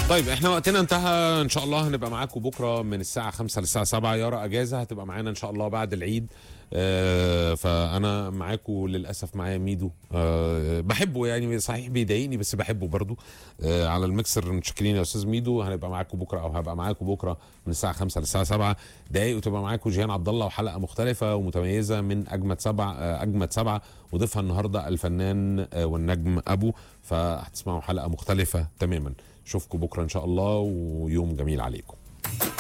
طيب احنا وقتنا انتهى ان شاء الله هنبقى معاكم بكره من الساعه 5 للساعه 7 يارا اجازه هتبقى معانا ان شاء الله بعد العيد آه فانا معاكم للاسف معايا ميدو آه بحبه يعني صحيح بيضايقني بس بحبه برضو آه على المكسر متشكرين يا استاذ ميدو هنبقى معاكم بكره او هبقى معاكم بكره من الساعه 5 للساعه 7 دقايق وتبقى معاكم جيهان عبد الله وحلقه مختلفه ومتميزه من اجمد سبع آه اجمد سبعه وضيفها النهارده الفنان آه والنجم ابو فهتسمعوا حلقه مختلفه تماما اشوفكم بكره ان شاء الله ويوم جميل عليكم